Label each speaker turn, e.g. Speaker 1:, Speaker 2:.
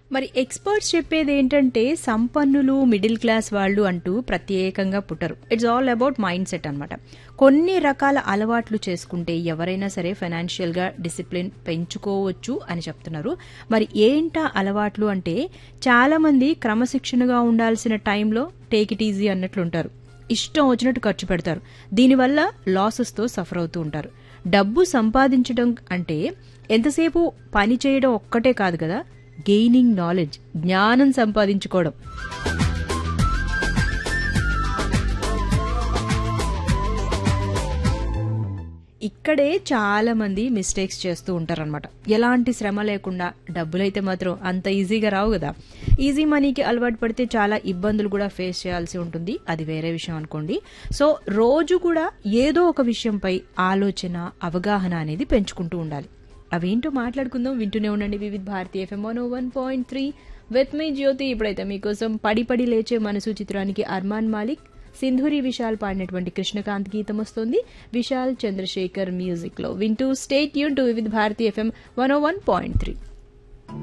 Speaker 1: మరి ఎక్స్పర్ట్స్ చెప్పేది ఏంటంటే సంపన్నులు మిడిల్ క్లాస్ వాళ్ళు అంటూ ప్రత్యేకంగా పుట్టరు it's all about mind set అనమాట కొన్ని రకాల అలవాట్లు చేసుకుంటే ఎవరైనా సరే ఫైనాన్షియల్ గా డిసిప్లిన్ పెంచుకోవచ్చు అని చెప్తున్నారు మరి ఏంటా అలవాట్లు అంటే చాలా మంది క్రమశిక్షణగా ఉండాల్సిన టైంలో టేక్ ఇట్ ఈజీ అన్నట్లు ఉంటారు ఇష్టం వచ్చినట్టు ఖర్చు పెడతారు దీనివల్ల లాసెస్తో సఫర్ అవుతూ ఉంటారు డబ్బు సంపాదించడం అంటే ఎంతసేపు పని చేయడం ఒక్కటే కాదు కదా గెయినింగ్ నాలెడ్జ్ జ్ఞానం సంపాదించుకోవడం ఇక్కడే చాలా మంది మిస్టేక్స్ చేస్తూ ఉంటారనమాట ఎలాంటి శ్రమ లేకుండా డబ్బులైతే మాత్రం అంత ఈజీగా రావు కదా ఈజీ మనీకి అలవాటు పడితే చాలా ఇబ్బందులు కూడా ఫేస్ చేయాల్సి ఉంటుంది అది వేరే విషయం అనుకోండి సో రోజు కూడా ఏదో ఒక విషయంపై ఆలోచన అవగాహన అనేది పెంచుకుంటూ ఉండాలి అవేంటో మాట్లాడుకుందాం వింటూనే ఉండండి Vividh Bharati FM one one point three with me Jyothi ఇప్పుడైతే మీకోసం పడి పడి లేచే మనసు చిత్రానికి అర్మాన్ మాలిక్ సింధూరి విశాల్ పాడినటువంటి కృష్ణకాంత్ గీతం వస్తుంది విశాల్ చంద్రశేఖర్ మ్యూజిక్ లో వింటూ స్టేట్ యూన్ to Vividh Bharati FM one O one point three